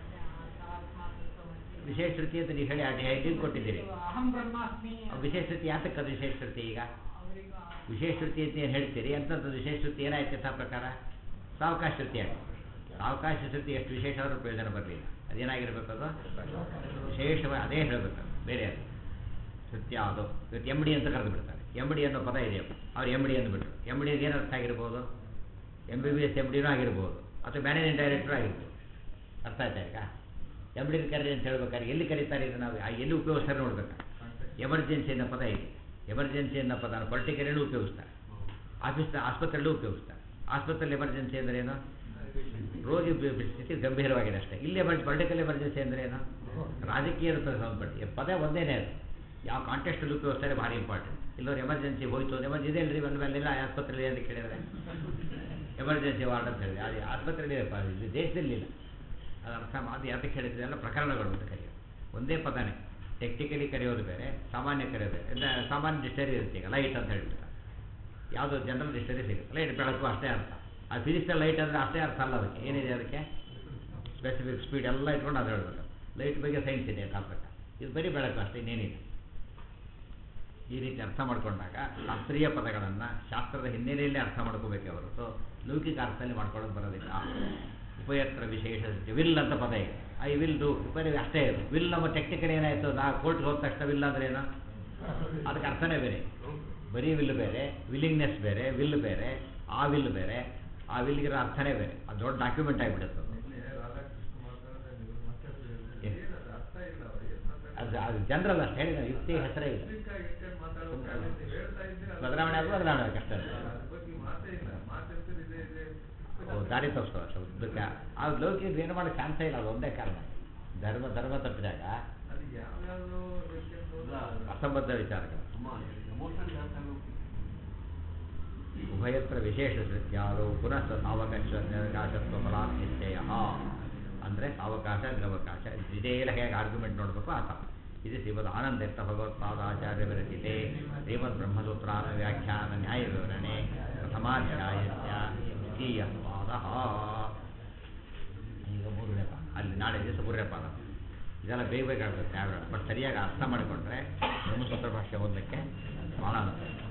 ಆತ್ಮ ತತ್ವಮಸಿ. ವಿಶೇಷ ಶ್ರುತಿ ಅಂತ ನೀವು ಹೇಳಿ ಆ ಹೆಡ್ಡಿಂಗ್ ಕೊಟ್ಟಿದ್ದೀರಿ ಇದು ಅಹಂ ಬ್ರಹ್ಮಾಸ್ಮಿ ಆ ವಿಶೇಷ ಶ್ರುತಿ ಯಾತಕ್ಕೆ ಅದು ವಿಶೇಷ ಶ್ರುತಿ ಈಗ ಅವರಿಗೆ ವಿಶೇಷ ಶ್ರುತಿ ಅಂತ ಏನು ಹೇಳ್ತೀರಿ ಅಂಥದ್ದು ವಿಶೇಷ ಶ್ರುತಿ ಏನಾಯ್ತು ಯಥಾ ಪ್ರಕಾರ ಸಾವಕಾಶ ಶ್ರುತಿ ಆಗಿದೆ ಸಾವಕಾಶ ಶ್ರುತಿ ಎಷ್ಟು ವಿಶೇಷವಾದ್ರೂ ಪ್ರಯೋಜನ ಬರಲಿಲ್ಲ ಅದೇನಾಗಿರ್ಬೇಕು ಅದು ವಿಶೇಷವಾಗಿ ಅದೇ ಹೇಳಬೇಕು ಬೇರೆ ಅದು ಸತ್ಯ ಅದು ಇವತ್ತು ಎಮ್ ಡಿ ಅಂತ ಕರೆದು ಬಿಡ್ತಾರೆ ಎಮ್ ಡಿ ಅನ್ನೋ ಪದ ಇದೆ ಅವ್ರು ಎಮ್ ಡಿ ಅಂದ್ಬಿಟ್ರು ಎಮ್ ಡಿ ಏನು ಅರ್ಥ ಆಗಿರ್ಬೋದು M B B S M ಡಿನೂ ಆಗಿರ್ಬೋದು ಅಥವಾ ಮ್ಯಾನೇಜಿಂಗ್ ಡೈರೆಕ್ಟ್ರು ಆಗಿರ್ಬೋದು ಅರ್ಥ ಆಯ್ತಾ ಈಗ ಎಮ್ ಡಿ ಕರೀರಿ ಅಂತ ಹೇಳ್ಬೇಕಾದ್ರೆ ಎಲ್ಲಿ ಕರೀತಾರೆ ಇದು ನಾವು ಆ ಎಲ್ಲಿ ಉಪಯೋಗಿಸ್ತಾರೆ ನೋಡ್ಬೇಕು ಎಮರ್ಜೆನ್ಸಿ ಅನ್ನೋ ಪದ ಇದೆ ಎಮರ್ಜೆನ್ಸಿ ಅನ್ನೋ ಪದನ ಪರ್ಟಿಕ್ಯುಲರ್ಲಿ ಉಪಯೋಗಿಸ್ತಾರೆ ಆಫೀಸ್ ಆಸ್ಪತ್ರೆಯಲ್ಲೂ ಉಪಯೋಗಿಸ್ತಾರೆ ಆಸ್ಪತ್ರೆಯಲ್ಲಿ ಎಮರ್ಜೆನ್ಸಿ ಅಂದ್ರೆ ಏನು ರೋಗಿ ಬಿ- ಬಿ- ಸ್ಥಿತಿ ಗಂಭೀರವಾಗಿದೆ ಅಷ್ಟೇ ಇಲ್ಲಿ ಎಮರ್ ಪೊಲಿಟಿಕಲ್ ಎಮರ್ಜೆನ್ಸಿ ಅಂದ್ರೆ ಏನು ರಾಜಕೀಯದ ಸಂಬಂಧಪಟ್ಟ ಈ ಪದ ಒಂದೇನೇ ಅದು ಯಾವ ಕಾಂಟೆಸ್ಟಲ್ಲಿ ಉಪಯೋಗಿಸ್ತಾರೆ ಭಾರಿ ಇಂಪಾರ್ಟೆಂಟ್ ಇಲ್ಲವ್ರು ಎಮರ್ಜೆನ್ಸಿ ಹೋಯ್ತು ಎಮರ್ಜೆನ್ಸಿ ಇದೆ ಅಲ್ರಿ ಬಂದ ಮೇಲೆ ಆಸ್ಪತ್ರೆಯಲ್ಲಿ ಅಂತ ಕೇಳಿದ್ರೆ ಎಮರ್ಜೆನ್ಸಿ ವಾರ್ಡ್ ಅಂತ ಹೇಳಿದೆ ಅದು ಆಸ್ಪತ್ರೆಯಲ್ಲಿ ಇರಪ್ಪ, ಇದು ದೇಶದಲ್ಲಿ ಇಲ್ಲ ಅದು ಅರ್ಥ ಅದು ಯಾತಕ್ಕೆ ಹೇಳಿದ್ರೆ ಎಲ್ಲ ಪ್ರಕರಣಗಳು ಅಂತ ಕರೆಯೋದು ಒಂದೇ ಪದನೇ ಟೆಕ್ನಿಕಲಿ ಕರೆಯೋದು ಬೇರೆ ಸಾಮಾನ್ಯ ಕರೆಯೋದು ಬೇರೆ ಇಲ್ಲ ಸಾಮಾನ್ಯ ಡಿಸ್ಟರಿ ಇರುತ್ತೆ ಈಗ ಲೈಟ್ ಅಂತ ಹೇಳ್ಬಿಡ್ತಾರೆ ಯಾವುದೋ ಜನರಲ್ ಡಿಸ್ಟರಿ ಸಿಗುತ್ತೆ ಲೈಟ್ ಬೆಳಕು ಅಷ್ಟೇ ಅರ್ಥ ಆ ಫಿಸಿಕ್ಸಲ್ಲಿ ಲೈಟ್ ಅಂದರೆ ಅಷ್ಟೇ ಅರ್ಥ ಅಲ್ಲ ಅದಕ್ಕೆ ಏನಿದೆ ಅದಕ್ಕೆ ಸ್ಪೆಸಿಫಿಕ್ ಸ್ಪೀಡ್ ಎಲ್ಲ ಇಟ್ಕೊಂಡು ಅದು ಹೇಳ್ಬೇಕು ಲೈಟ್ ಬಗ್ಗೆ ಸೈನ್ಸ್ ಇದೆ ಯಥಾಪ್ರಕಾರ ಇದು ಬರೀ ಬೆಳಕು ಅಷ್ಟೇ ಇನ್ನೇನಿದೆ ಈ ರೀತಿ ಅರ್ಥ ಮಾಡ್ಕೊಂಡಾಗ ಶಾಸ್ತ್ರೀಯ ಪದಗಳನ್ನು ಶಾಸ್ತ್ರದ ಹಿನ್ನೆಲೆಯಲ್ಲಿ ಅರ್ಥ ಮಾಡ್ಕೋಬೇಕೆ ಹೊರತು ಲೌಕಿಕ ಅರ್ಥದಲ್ಲಿ ಮಾಡ್ಕೊಳ್ಳೋದು ಬರೋದಿಲ್ಲ ಉಪಯತ್ರ ವಿಶೇಷ ವಿಲ್ ಅಂತ ಪದ ಇದೆ ಐ ವಿಲ್ ಡು ಬರೀ ಅಷ್ಟೇ ಇದು ವಿಲ್ ನಮ್ಮ ಟೆಕ್ನಿಕಲ್ ಏನಾಯಿತು ನಾ ಕೋರ್ಟ್ಗೆ ಹೋದ ತಕ್ಷಣ ವಿಲ್ ಅಂದ್ರೆ ಏನು ಅದಕ್ಕೆ ಅರ್ಥನೇ ಬೇರೆ ಬರೀ ವಿಲ್ ಬೇರೆ ವಿಲ್ಲಿಂಗ್ನೆಸ್ ಬೇರೆ ವಿಲ್ ಬೇರೆ ಆ ವಿಲ್ ಬೇರೆ ಆ ವಿಲ್ಗಿರೋ ಅರ್ಥನೇ ಬೇರೆ ಅದು ದೊಡ್ಡ ಡಾಕ್ಯುಮೆಂಟ್ ಆಗಿಬಿಡುತ್ತೆ ಅದು ನಿನ್ನೆ ರಾಧಾಕೃಷ್ಣ ಮಾತಾಡಿದ್ರೆ ನೀವು ಮತ್ತೆ ಹೇಳ್ತೀರಿ. ಏನು? ಏನದು ಅರ್ಥ ಇಲ್ಲ ಅವ್ರು ಏನ್ ಮಾತಾಡ್ತಾರೆ? ಅದು ಅದು ಜನರಲ್ ಅಷ್ಟೇ ಹೇಳಿ ನಾವು ಯುಕ್ತಿ ಹೆಸರೇ ಇಲ್ಲ Public ಆಗಿ ಇಟ್ಕೊಂಡು ಮಾತಾಡ್ಬೇಕಾದ್ರೆ ನೀವು ಹೇಳ್ತಾ ಇದ್ದೀರಿ ಅದು- ಬದಲಾವಣೆ ಆದ್ರೂ ಬದಲಾವಣೆ ಆಗಕ್ಕೆ ಅಷ್ಟೇ ಅದ್ರ ಬಗ್ಗೆ ಮಾತೇ ಇಲ್ಲ ಮಾತಿರ್ತೀರಿ ಇದೆ ಇದೆ ಓ, ದಾರಿ ತೋರಿಸ್ತಾರೆ ಅಷ್ಟೇ ಉದ್ದಕ್ಕೆ ಆ ಲೌಕಿಕ ಏನು ಮಾಡೋ ಚಾನ್ಸೇ ಇಲ್ಲ ಅದು ಒಂದೇ ಕಾರಣ ಧರ್ಮ ಧರ್ಮ ತಪ್ಪಿದಾಗ ಅದು ಯಾವ್ಯಾವ್ದೋ ವ್ಯಕ್ತಿಯನ್ನು ಅಸಂಬದ್ಧ ವಿಚಾರಗಳು ಉಭಯತ್ರ ವಿಶೇಷ ಸೃತ್ಯಾರು ಪುನಃ ಸಾವಕಾಶ ನಿರವಕಾಶತ್ವ ಫಲಾತ್ ನಿಶ್ಚಯ ಅಂದರೆ ಸಾವಕಾಶ ನಿರವಕಾಶ ಇದೇಲ ಹೇಗೆ ಆರ್ಗ್ಯುಮೆಂಟ್ ನೋಡಬೇಕು ಆ ಥರ ಇದು ಶ್ರೀಮದ್ ಆನಂದತ್ತ ಭಗವತ್ಪಾದಾಚಾರ್ಯ ವಿರಚಿತೆ ಶ್ರೀಮದ್ ಬ್ರಹ್ಮಸೂತ್ರಾನ ವ್ಯಾಖ್ಯಾನ ನ್ಯಾಯ ವಿವರಣೆ ಪ್ರಥಮಾಧ್ಯಾಯಸ್ಯ ದ್ವಿತೀಯ ಪಾದ ಈಗ ಮೂರನೇ ಪಾದ ಅಲ್ಲಿ ನಾಳೆ ದಿವಸ ಮೂರನೇ ಪಾದ ಇದೆಲ್ಲ ಬೇಗ ಬೇಗ ಆಗುತ್ತೆ ಯಾವ ಬಟ್ ಸರಿಯಾಗಿ ಅರ್ಥ ಮಾಡಿಕೊಂಡ್ರೆ ಬ್ರಹ್ಮಸೂತ್ರ ಭಾಷೆ ಓದಲಿಕ್ಕೆ ಭಾಳ ಅನುಕೂಲ